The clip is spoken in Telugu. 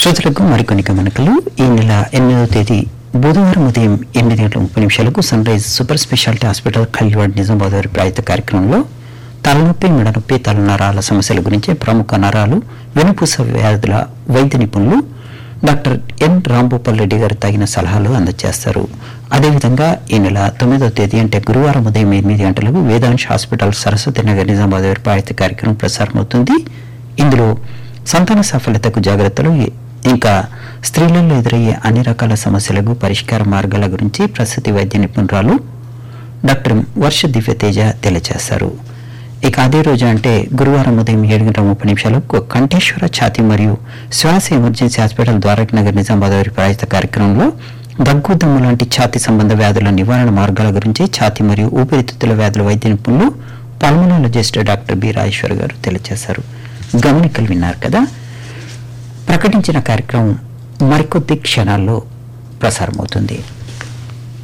శ్రోతలకు మరికొన్ని గమనికలు ఈ నెల ఎనిమిదవ తేదీ బుధవారం ఉదయం ఎనిమిది గంటల ముప్పై నిమిషాలకు sunrise super speciality hospital Khalliwad Nizamabad వారి ప్రాయుత కార్యక్రమంలో తలనొప్పి మెడనొప్పి తలనరాల సమస్యల గురించి ప్రముఖ నరాలు వెనుపూస వ్యాధుల వైద్య నిపుణులు డాక్టర్ ఎన్ రాంభూపాల్ రెడ్డి గారు తగిన సలహాలు అందజేస్తారు అదేవిధంగా ఈ నెల తొమ్మిదవ తేదీ అంటే గురువారం ఉదయం ఎనిమిది గంటలకు వేదాంశ్ హాస్పిటల్ సరస్వతి నగర్ నిజామాబాద్ వారి ప్రాయుత కార్యక్రమం ప్రసారమవుతుంది ఇందులో సంతాన సఫలతకు జాగ్రత్తలు ఇంకా స్త్రీలలో ఎదురయ్యే అన్ని రకాల సమస్యలకు పరిష్కార మార్గాల గురించి ప్రసూతి వైద్య నిపుణురాలు డాక్టర్ వర్ష దివ్యతేజ తెలియజేస్తారు ఇక అదే రోజు అంటే గురువారం ఉదయం ఏడు గంటల ముప్పై నిమిషాలకు కంఠేశ్వర ఛాతి మరియు శ్వాస ఎమర్జెన్సీ హాస్పిటల్ ద్వారక్ నగర్ నిజామాబాద్ వారి ప్రాయుత కార్యక్రమంలో దగ్గు దమ్ము లాంటి ఛాతి సంబంధ వ్యాధుల నివారణ మార్గాల గురించి ఛాతి మరియు ఊపిరితిత్తుల వ్యాధుల వైద్య నిపుణులు పల్మనాలజిస్ట్ డాక్టర్ బి రాజేశ్వర్ గారు తెలియజేశారు గమనికలు విన్నారు కదా ప్రకటించిన కార్యక్రమం మరికొద్ది క్షణాల్లో ప్రసారమవుతుంది